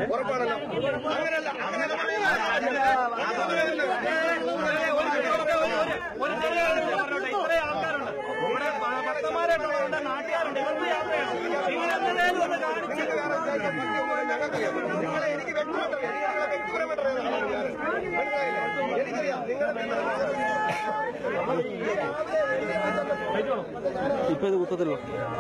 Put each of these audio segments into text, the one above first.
ഉറപ്പാണല്ലോ അങ്ങനല്ല അങ്ങനെ ഒരു ചെറിയ കാര്യം ഞാൻ പറഞ്ഞോട്ടെ ഇത്രയും ആൾക്കാരുണ്ട് ഇവിടെ ഭക്തന്മാരായിട്ടുള്ളവരുണ്ട് നാട്ടുകാരുണ്ട് ഇവർക്ക് യാത്രയാണ് നിങ്ങൾ എന്തിനേലും ഒന്ന് കാണിച്ച് നിങ്ങളെ എനിക്ക് വ്യക്തമായിട്ട് എനിക്ക് നിങ്ങളെ വ്യക്തിപരമായിട്ട് അറിയാം. എനിക്കറിയാം നിങ്ങളുടെ ഇപ്പൊ ഇത് കുത്തത്തില്ലോ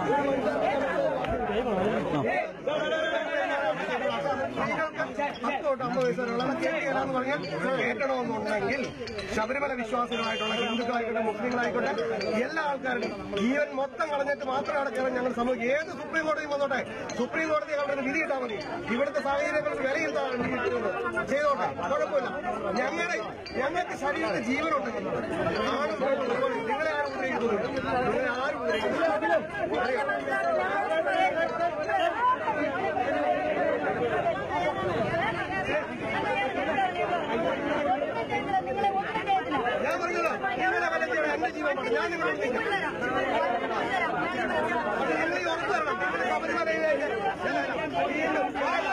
പത്ത് തൊട്ട് അമ്പത് വയസ്സുള്ള കേൾക്കണമെന്ന് പറഞ്ഞാൽ കേൾക്കണമെന്നുണ്ടെങ്കിൽ ശബരിമല വിശ്വാസികളായിട്ടുള്ള ഹിന്ദുക്കളായിക്കോട്ടെ മുസ്ലിങ്ങളായിക്കോട്ടെ എല്ലാ ആൾക്കാരും ജീവൻ മൊത്തം കളഞ്ഞിട്ട് മാത്രം അടയ്ക്കാൻ ഞങ്ങൾ സമൂഹം ഏത് സുപ്രീം കോടതി വന്നോട്ടെ സുപ്രീം കോടതി അവിടെ വിധി കിട്ടാൽ മതി ഇവിടുത്തെ സാഹചര്യങ്ങൾക്ക് വിലയിരുത്താൻ ചെയ്തോട്ടെ കുഴപ്പമില്ല ഞങ്ങളുടെ ഞങ്ങൾക്ക് ശരീരത്തിൽ ജീവനുണ്ട് ആരും നിങ്ങളെ ആരും ഉപയോഗിക്കുന്നില്ല നിങ്ങളെ ആരും ഉപയോഗിക്കുന്നില്ല ഞാൻ പറഞ്ഞത് നിങ്ങളെ വലത്തിയാണ് എന്റെ ജീവൻ പോട്ടെ. ഞാൻ നിങ്ങളോട് നിൽക്കും അത് നിങ്ങൾ ഈ ഉറപ്പ് തരണം നിങ്ങൾ ശബരിമലയിലേക്ക് വീണ്ടും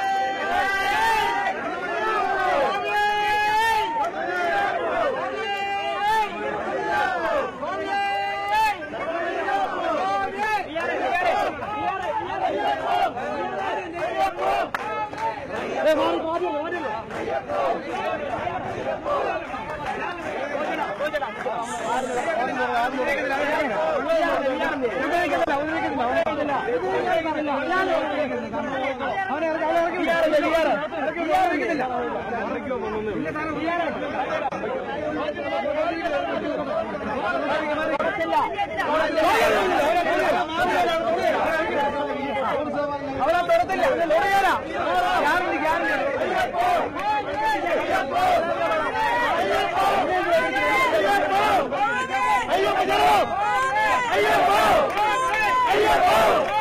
അവരെ തുറത്തില്ല ലോറിയാരാ ഗ്യാരണ്ടി ഗ്യാരണ്ടി അയ്യപ്പ ചെറു അയ്യപ്പ അയ്യപ്പ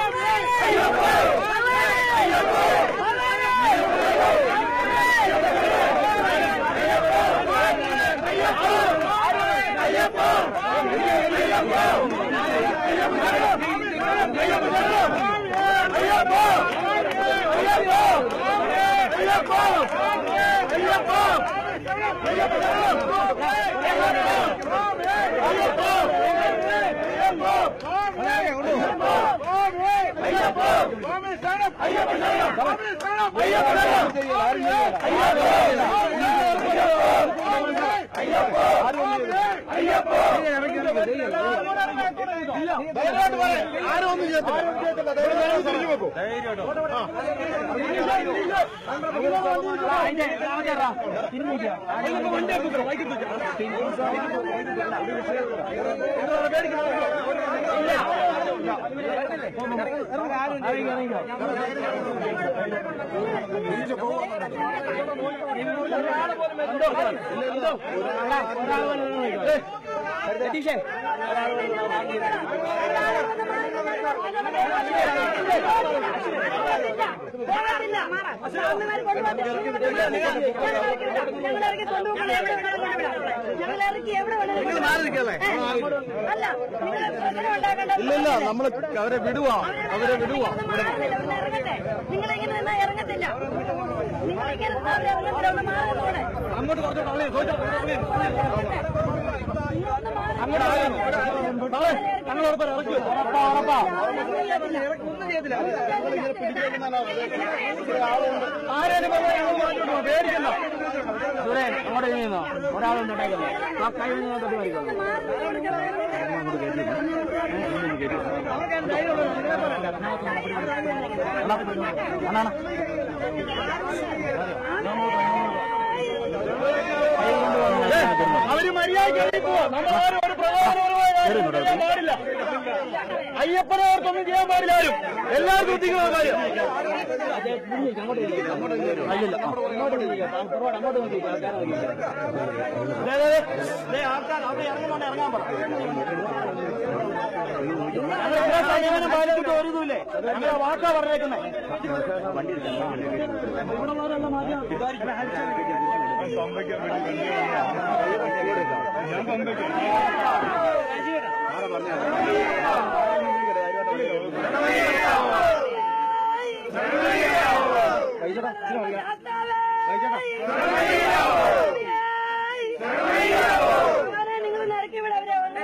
ആരും ഒന്നും ചെയ്യത്തില്ല തിരിഞ്ഞു വെക്കൂ ഞങ്ങളിറക്കി എവിടെ അല്ല ഇല്ലില്ല നമ്മള് അവരെ വിടുവാ അവരെ വിടുവാ ഇറങ്ങട്ടെ നിങ്ങളിങ്ങനെ നിന്നാ ഇറങ്ങത്തില്ല നിങ്ങളിങ്ങനെ നിന്നാ അവര് ഇറങ്ങത്തില്ല ഒന്ന് മാറി പോണേ അങ്ങോട്ട് കുറച്ച് തള്ളി ഞങ്ങൾ ഉറപ്പാ ഇറക്കി ഉറപ്പാ ഉറപ്പാ ഒന്നും ചെയ്യത്തില്ല ആരേലും പറഞ്ഞാൽ ഞങ്ങൾ മാറ്റിവിടുമോ? പേടിക്കണ്ട സുരേൻ അങ്ങോട്ട് ചെയ്യുന്നോ ഒരാളൊന്നും ഉണ്ടാക്കില്ല ആ കൈ നിന്ന് തട്ടി മരിക്കുന്നു അവര് മര്യാദ നമ്മളാരും ഒരു പ്രധാനപരമായ കാര്യം ചെയ്യാൻ പാടില്ല അയ്യപ്പനെ അവർക്കൊന്നും ചെയ്യാൻ പാടില്ല ആരും എല്ലാവർക്കും എത്തിക്കുന്ന കാര്യം അല്ലല്ല അങ്ങോട്ട് നോക്കി ആൾക്കാർ അവിടെ ഇറങ്ങുന്നുണ്ട് ഇറങ്ങാൻ പറ ഞങ്ങൾ എല്ലാ സംയമനം പാലിച്ചിട്ട് ഒരു ഇതുമില്ലേ ഞങ്ങളെ വാക്കാ പറഞ്ഞേക്കുന്നേ ഇവിടെ ഉള്ളവരെല്ലാം മാറ്റി നിങ്ങൾ നിറക്കി വിടാം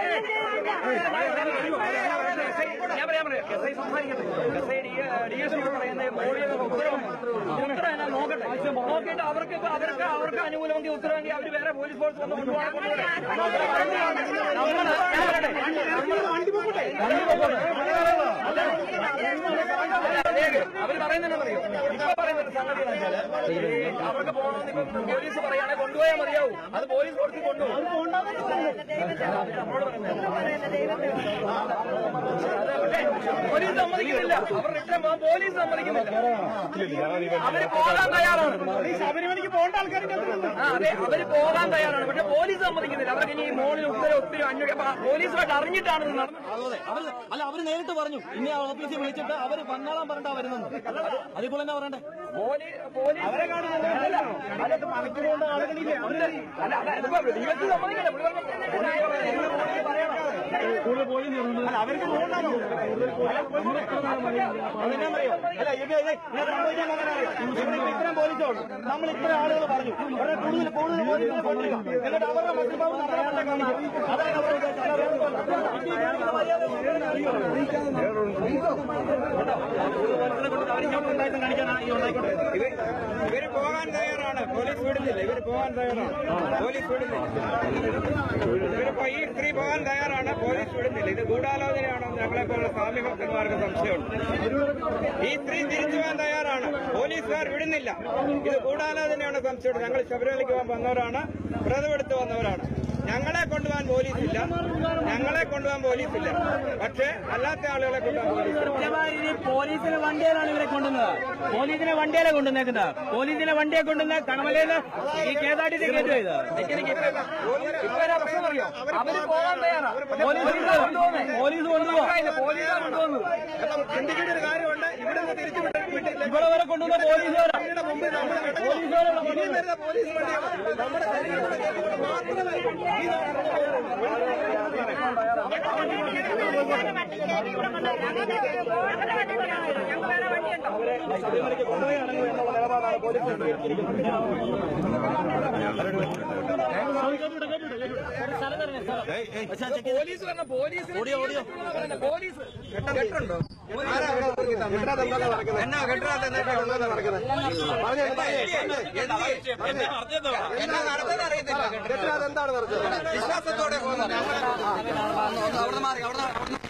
ഞാൻ പറയാൻ പറയാം എസ് ഐ സംസാരിക്കട്ടെ എസ് ഐ ഡി എസ് പറയുന്നത് മോളിൽ ഉത്തരവ് ഉത്തരം എന്നാ നോക്കട്ടെ നോക്കിയിട്ട് അവർക്ക് ഇപ്പൊ അവർക്ക് അവർക്ക് അനുകൂലമെങ്കിൽ ഉത്തരവെങ്കിൽ അവർ വേറെ പോലീസ് ഫോഴ്സ് വന്ന് കൊണ്ടുപോകാൻ അവർ പറയുന്നത് പറയൂ ഇപ്പൊ പറയുന്ന സംഗതി എന്ന് വെച്ചാല് ഈ അവർക്ക് പോകണമെന്ന് ഇപ്പൊ പോലീസ് പറയുകയാണെങ്കിൽ കൊണ്ടുപോയാൽ മതിയാവും അത് പോലീസ് ഫോഴ്സിൽ കൊണ്ടുപോകും നമ്മളോട് പോലീസ് സമ്മതിക്കുന്നില്ല അവർ റിട്ടേൺ പോകാൻ പോലീസ് സമ്മതിക്കുന്നില്ല അവര് പോകാൻ തയ്യാറാണ് ശബരിമലയ്ക്ക് പോകേണ്ട ആൾക്കാർ ആ അതെ അവര് പോകാൻ തയ്യാറാണ് പക്ഷെ പോലീസ് സമ്മതിക്കുന്നില്ല അവർക്ക് ഇനി ഈ മോളിൽ ഒത്തിരി ഒത്തിരി അന്വേഷിക്കും അപ്പൊ പോലീസുമായിട്ട് അറിഞ്ഞിട്ടാണ് ഇത് നടന്നത് അതെ അവര് അല്ല അവര് നേരിട്ട് പറഞ്ഞു ഇനി ആ ഓഫീസിൽ വിളിച്ചിട്ട് അവര് വന്നോളാൻ പറഞ്ഞിട്ടാ വരുന്നത് അതിപ്പോൾ എന്നാ പറയണ്ടേ പോലീ- പോലീസ് അവരെ കാണുന്നത് അല്ല, അതൊക്കെ പണിക്കുകൊണ്ട് ആളുകളില്ല ഉണ്ട്. അല്ല അല്ല ഇതിപ്പോ ദൈവത്തിൽ സമ്മതിക്കില്ല പുള്ളി പറഞ്ഞു, അല്ല അവർക്ക് പോകണ്ടാണോ അതെന്നാന്നറിയോ അല്ല ഇത് ഇത് ഇത് സംഭവിക്കാൻ അങ്ങനെ അറിയോ ഇവിടെ ഇപ്പൊ ഇത്രയും പോലീസുണ്ട് നമ്മൾ ഇത്ര ആളുകൾ പറഞ്ഞു അവരെ കൂടുതൽ കൂടുതൽ പോലീസിനെ കൊണ്ടുവരിക എന്നിട്ട് അവരുടെ മനസ്സിലാവും നമ്മളെ കാണിക്കും അതാണ് അവരുടെ ഉദ്ദേശം. അല്ല, വേറെ ഒന്നുമല്ല. ഈ കാണിക്കുന്ന മര്യാദ വേറെ അറിയോ? പോലീസിനെ കൊണ്ട് അവരിങ്ങോട്ട് ഉണ്ടായിട്ട് കാണിക്കാനാണ് ഈ ഉണ്ടായിക്കോട്ടെ ഇവര് പോകാൻ തയ്യാറാണ് പോലീസ് വിടുന്നില്ല ഇവര് പോകാൻ തയ്യാറാണ് പോലീസ് വിടുന്നില്ല ഇവരിപ്പോ ഈ സ്ത്രീ പോകാൻ തയ്യാറാണ് പോലീസ് വിടുന്നില്ല ഇത് ഗൂഢാലോചനയാണെന്ന് ഞങ്ങളെ പോലുള്ള സ്വാമി ഭക്തന്മാർക്ക് സംശയമുണ്ട് ഈ സ്ത്രീ തിരിച്ചു പോകാൻ തയ്യാറാണ് പോലീസുകാർ വിടുന്നില്ല ഇത് ഗൂഢാലോചനയാണ് സംശയമുണ്ട് ഞങ്ങൾ ശബരിമലയ്ക്ക് പോകാൻ വന്നവരാണ് വ്രതമെടുത്ത് വന്നവരാണ് ഞങ്ങളെ കൊണ്ടുപോകാൻ പോലീസില്ല ഞങ്ങളെ കൊണ്ടുപോകാൻ പോലീസില്ല പക്ഷേ അല്ലാത്ത ആളുകളെ കൊണ്ടുപോകാൻ പോലീസ് കൃത്യമായി പോലീസിനെ വണ്ടിയിലാണ് ഇവരെ കൊണ്ടുവന്നത് പോലീസിനെ വണ്ടിയിലെ കൊണ്ടുവന്നേക്കുന്നത് പോലീസിനെ വണ്ടിയെ കൊണ്ടുവന്ന കണമലയില് ഈ കേസാട്ടി കയറ്റുക ഇത് എനിക്ക് ഇപ്പൊ ഇപ്പൊ എന്നാ പ്രശ്നം അറിയോ അവര് പോകാൻ തയ്യാറാ പോലീസ് കൊണ്ടുപോകും. പോലീസ് കൊണ്ടുപോകും പോലീസാണ് കൊണ്ടുപോകുന്നത് ചിന്തിക്കേണ്ട ഒരു കാര്യമുണ്ട് ഇവിടെ നിന്ന് തിരിച്ചു വിട്ട വിട്ടില്ല ഇവിടെ വരെ കൊണ്ടുവന്ന പോലീസുകാരാ ഇതിന്റെ മുമ്പിൽ നമ്മൾ പോലീസുകാരാണ് ഇനി വരുന്ന പോലീസ് വണ്ടികൾ നമ്മുടെ ശരീരത്തിന്റെ കേൾക്കൊണ്ട് മാത്രമേ ഈ ശബരിമലയ്ക്ക് കൊണ്ടുപോയാണെങ്കിൽ എന്നുള്ള നിലപാടാണ് പോലീസ് സ്വീകരിച്ചിരിക്കുന്നത് പോലീസ് പറഞ്ഞ പോലീസ് ഓടിയോ ഓടിയോ പോലീസ് കെട്ടുണ്ടോ ആരാ അവിടെ നടക്കുന്നത്? കെട്ടാതെ എന്താണ് നടക്കുന്നത്? എന്നാ കെട്ടിടാത്ത എന്താ എന്താണ് നടക്കുന്നത്? പറഞ്ഞേ, എന്നാ നടന്നത് അറിയത്തില്ല കെട്ടിടാതെ എന്താണ് നടക്കുന്നത് വിശ്വാസത്തോടെ പോകുന്നത് അവിടെ മാറി അവിടെ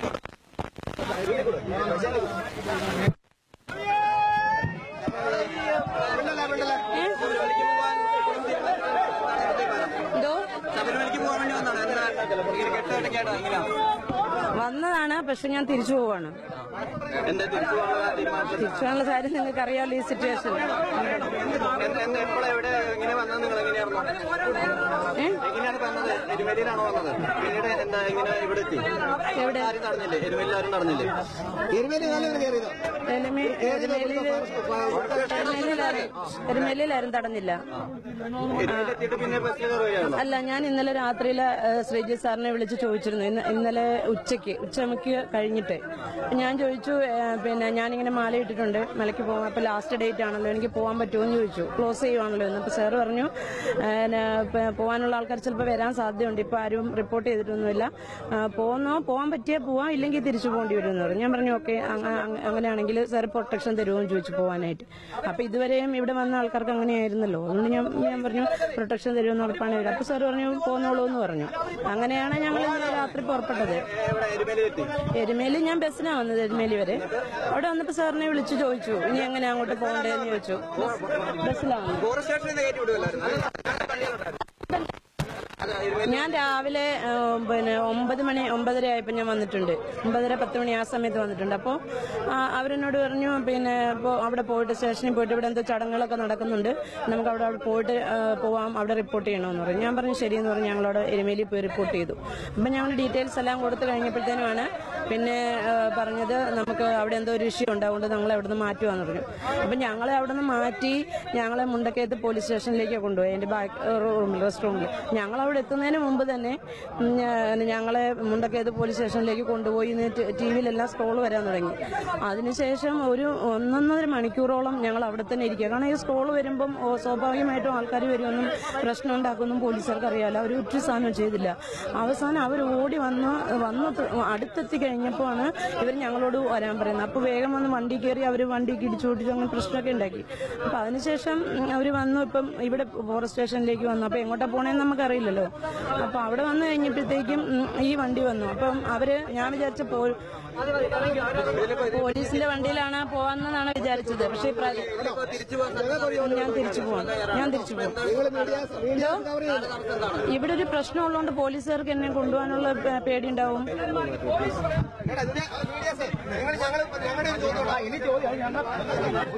എന്തോ ശബരിമലയ്ക്ക് പോകാൻ വേണ്ടി വന്നാണ് എന്താ ഇങ്ങനെ കെട്ടടക്കാട്ടോ ഇങ്ങനെ വന്നതാണ് പക്ഷെ ഞാൻ തിരിച്ചു പോവാണ് എന്താ തിരിച്ചു പോകാനുള്ള തീരുമാനം തിരിച്ചു പോകാനുള്ള കാര്യം നിങ്ങൾക്ക് അറിയാമല്ലോ ഈ സിറ്റുവേഷൻ എപ്പോഴാ എവിടെ എങ്ങനെ വന്നത് നിങ്ങൾ എങ്ങനെയായിരുന്നു എങ്ങനെയാണ് വന്നത് എരുമേലിയിലാണോ വന്നത് പിന്നീട് എന്താ എങ്ങനെ ഇവിടെ എത്തി എവിടെ? ആരും നടന്നില്ലേ എരുമേലിൽ ആരും നടന്നില്ലേ എരുമേലി നല്ലൊരു കയറിയതോ എരുമേലിയിലാരും തടഞ്ഞില്ല എരുമേലിലെത്തിയിട്ട് പിന്നെ ബസ്സിൽ കയറുകയാണോ അല്ല ഞാൻ ഇന്നലെ രാത്രിയിൽ ശ്രീജി സാറിനെ വിളിച്ച് ചോദിച്ചിരുന്നു ഇന്ന് ഇന്നലെ ഉച്ചയ്ക്ക് ഉച്ചമയ്ക്ക് കഴിഞ്ഞിട്ട് ഞാൻ ചോദിച്ചു ഏ, പിന്നെ ഞാനിങ്ങനെ മാല ഇട്ടിട്ടുണ്ട് മലയ്ക്ക് പോകാം അപ്പൊ ലാസ്റ്റ് ഡേറ്റ് ആണല്ലോ എനിക്ക് പോകാൻ പറ്റുമോ എന്ന് ചോദിച്ചു ക്ലോസ് ചെയ്യുവാണല്ലോ എന്ന് അപ്പൊ സാർ പറഞ്ഞു ഏ, ന, പ- പോകാനുള്ള ആൾക്കാർ ചിലപ്പോൾ വരാൻ സാധ്യതയുണ്ട് ഇപ്പൊ ആരും റിപ്പോർട്ട് ചെയ്തിട്ടൊന്നുമില്ല ആ, പോന്നോ പോകാൻ പറ്റിയാൽ പോവാം ഇല്ലെങ്കിൽ തിരിച്ചു പോകേണ്ടി വരും എന്ന് പറഞ്ഞു ഞാൻ പറഞ്ഞു ഓക്കെ അങ്ങനെയാണെങ്കിൽ സാർ പ്രൊട്ടക്ഷൻ തരുമോ എന്ന് ചോദിച്ചു പോകാനായിട്ട് അപ്പൊ ഇതുവരെയും ഇവിടെ വന്ന ആൾക്കാർക്ക് അങ്ങനെയായിരുന്നല്ലോ അതുകൊണ്ട് ഞാൻ ഞാൻ പറഞ്ഞു പ്രൊട്ടക്ഷൻ തരുമെന്ന് ഉറപ്പാണ് വരും അപ്പൊ സാർ പറഞ്ഞു പോന്നോളൂ എന്ന് പറഞ്ഞു അങ്ങനെയാണ് ഞങ്ങൾ ഇന്നലെ രാത്രി പുറപ്പെട്ടത് എവിടെ എരുമേലിലെത്തി എരുമേലി ഞാൻ ബസ്സിനാണ് വന്നത് എരുമേലി വരെ അവിടെ വന്നപ്പോ സാറിനെ വിളിച്ചു ചോദിച്ചു ഇനി എങ്ങനെ അങ്ങോട്ട് പോകണ്ടേന്ന് ചോദിച്ചു ബസ്സിലാണ് ഫോറസ്റ്റ് സ്റ്റേഷനിൽ നിന്ന് കയറ്റി വിടുമല്ലായിരുന്നു ഞാൻ രാവിലെ ആ, പിന്നെ ഒമ്പത് മണി ഒമ്പതര ആയപ്പോൾ ഞാൻ വന്നിട്ടുണ്ട് ഒമ്പതര പത്ത് മണി ആ സമയത്ത് വന്നിട്ടുണ്ട് അപ്പോൾ അവരെന്നോട് പറഞ്ഞു പിന്നെ ഇപ്പോൾ അവിടെ പോയിട്ട് സ്റ്റേഷനിൽ പോയിട്ട് ഇവിടെ എന്തോ ചടങ്ങുകളൊക്കെ നടക്കുന്നുണ്ട് നമുക്ക് അവിടെ അവിടെ പോയിട്ട് ആ, പോവാം അവിടെ റിപ്പോർട്ട് ചെയ്യണമെന്ന് പറഞ്ഞു ഞാൻ പറഞ്ഞു ശരിയെന്ന് പറഞ്ഞു ഞങ്ങളവിടെ എരുമേലി പോയി റിപ്പോർട്ട് ചെയ്തു അപ്പം ഞങ്ങൾ ഡീറ്റെയിൽസ് എല്ലാം കൊടുത്തു കഴിഞ്ഞപ്പോഴത്തേനുമാണ് പിന്നെ ആ, പറഞ്ഞത് നമുക്ക് അവിടെ എന്തോ ഒരു ഇഷ്യൂ ഉണ്ട് അതുകൊണ്ട് ഞങ്ങളെ അവിടെ നിന്ന് മാറ്റുവാന്ന് പറഞ്ഞു അപ്പം ഞങ്ങളെ അവിടെ നിന്ന് മാറ്റി ഞങ്ങളെ മുണ്ടക്കയത്ത് പോലീസ് സ്റ്റേഷനിലേക്ക് കൊണ്ടുപോയി എൻ്റെ ബാക്ക് റൂമിൽ റെസ്റ്റ് റൂമിൽ ഞങ്ങൾ അവിടെ ഇവിടെ എത്തുന്നതിന് മുമ്പ് തന്നെ ഉം, ഞാ- ഞങ്ങളെ മുണ്ടക്കയത്ത് പോലീസ് സ്റ്റേഷനിലേക്ക് കൊണ്ടുപോയി ടി വിയിലെല്ലാം സ്ക്രോൾ വരാൻ തുടങ്ങി അതിനുശേഷം ഒരു ഒന്നൊന്നര മണിക്കൂറോളം ഞങ്ങൾ അവിടെ തന്നെ ഇരിക്കുക കാരണം ഈ സ്ക്രോൾ വരുമ്പം ഓ, സ്വാഭാവികമായിട്ടും ആൾക്കാർ വരുമെന്നും പ്രശ്നം ഉണ്ടാക്കുമെന്നും പോലീസുകാർക്ക് അറിയാമല്ലോ അവർ ഒറ്റ സാധനം ചെയ്തില്ല അവസാനം അവർ ഓടി വന്ന് വന്ന് ത- അടുത്തെത്തി കഴിഞ്ഞപ്പോഴാണ് ഇവർ ഞങ്ങളോട് വരാൻ പറയുന്നത് അപ്പോൾ വേഗം വന്ന് വണ്ടി കയറി അവർ വണ്ടിക്ക് ഇടിച്ചു പൊട്ടിച്ചു അങ്ങനെ പ്രശ്നമൊക്കെ ഉണ്ടാക്കി അപ്പൊ അതിനുശേഷം അവർ വന്നു ഇപ്പം ഇവിടെ ഫോറസ്റ്റ് സ്റ്റേഷനിലേക്ക് വന്നു അപ്പൊ എങ്ങോട്ടാ പോണേന്ന് നമുക്കറിയില്ലല്ലോ അപ്പൊ അവിടെ വന്നു കഴിഞ്ഞപ്പോഴത്തേക്കും ഉം, ഈ വണ്ടി വന്നു അപ്പം അവര് ഞാൻ വിചാരിച്ച പോ പോലീസിന്റെ വണ്ടിയിലാണ് പോവാന്നാണ് വിചാരിച്ചത് പക്ഷേ ഈ പ്രാ- ഞാൻ തിരിച്ചു പോവാം ഞാൻ തിരിച്ചു പോവാം എന്തോ? ഇവിടെ ഒരു പ്രശ്നം ഉള്ളതുകൊണ്ട് പോലീസുകാർക്ക് എന്നെ കൊണ്ടുപോകാനുള്ള പേ- പേടിയുണ്ടാവും എടാ, ഇതിന്റെ മീഡിയാസേ, നിങ്ങൾ ഞങ്ങൾ ഞങ്ങളുടെ ഒരു ചോദ്യം ഇനി ചോദ്യം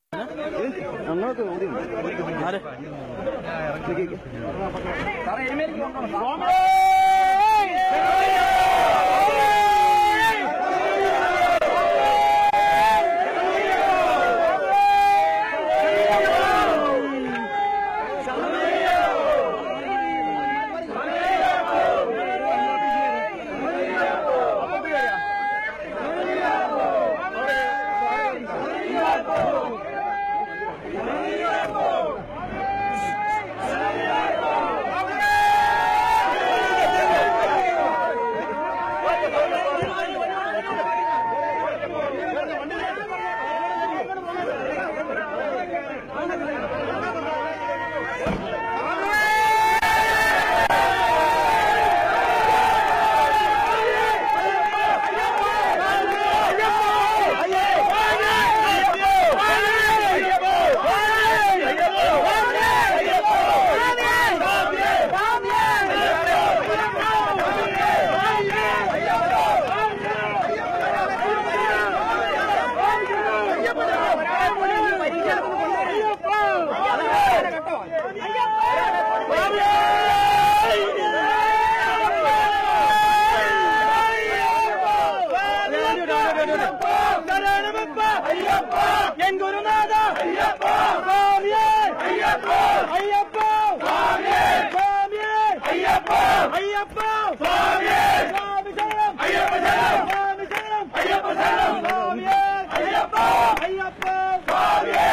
സാറേ എരുമേലിക്ക് കൊണ്ടുപോകണം എൻ ഗുരുനാഥ സ്വാമിയേ അയ്യപ്പ അയ്യപ്പ സ്വാമിയേ സ്വാമിയേ അയ്യപ്പ അയ്യപ്പ സ്വാമിയേ സ്വാമി ശരണം അയ്യപ്പ ശരണം സ്വാമി ശരണം അയ്യപ്പ ശരണം സ്വാമിയേ അയ്യപ്പ അയ്യപ്പ സ്വാമിയേ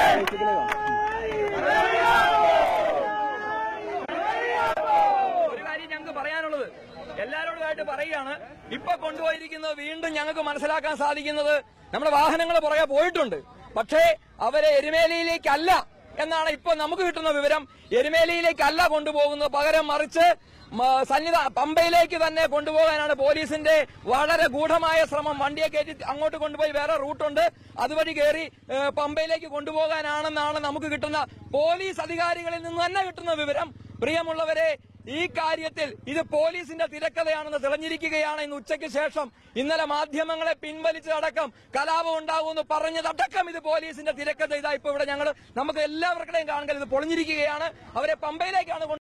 ഒരു കാര്യം ഞങ്ങൾക്ക് പറയാനുള്ളത് എല്ലാവരോടുമായിട്ട് പറയുകയാണ് ഇപ്പൊ കൊണ്ടുപോയിരിക്കുന്നത് വീണ്ടും ഞങ്ങൾക്ക് മനസ്സിലാക്കാൻ സാധിക്കുന്നത് നമ്മുടെ വാഹനങ്ങൾ പുറകെ പോയിട്ടുണ്ട് പക്ഷേ അവരെ എരുമേലിയിലേക്കല്ല എന്നാണ് ഇപ്പൊ നമുക്ക് കിട്ടുന്ന വിവരം എരുമേലിയിലേക്കല്ല കൊണ്ടുപോകുന്നത് പകരം മറിച്ച് മ- സന്നിധ പമ്പയിലേക്ക് തന്നെ കൊണ്ടുപോകാനാണ് പോലീസിന്റെ വളരെ ഗൂഢമായ ശ്രമം വണ്ടിയെ കയറ്റി അങ്ങോട്ട് കൊണ്ടുപോയി വേറെ റൂട്ടുണ്ട് അതുവഴി കയറി ഏ, പമ്പയിലേക്ക് കൊണ്ടുപോകാനാണെന്നാണ് നമുക്ക് കിട്ടുന്ന പോലീസ് അധികാരികളിൽ നിന്ന് തന്നെ കിട്ടുന്ന വിവരം പ്രിയമുള്ളവരെ ഈ കാര്യത്തിൽ ഇത് പോലീസിന്റെ തിരക്കഥയാണെന്ന് തെളിഞ്ഞിരിക്കുകയാണ് ഇന്ന് ഉച്ചയ്ക്ക് ശേഷം ഇന്നലെ മാധ്യമങ്ങളെ പിൻവലിച്ചതടക്കം കലാപം ഉണ്ടാകുമെന്ന് പറഞ്ഞതടക്കം ഇത് പോലീസിന്റെ തിരക്കഥ ഇതാ ഇപ്പൊ ഇവിടെ ഞങ്ങൾ നമുക്ക് എല്ലാവർക്കുടെയും കാണുക ഇത് പൊളിഞ്ഞിരിക്കുകയാണ് അവരെ പമ്പയിലേക്കാണ് കൊണ്ട്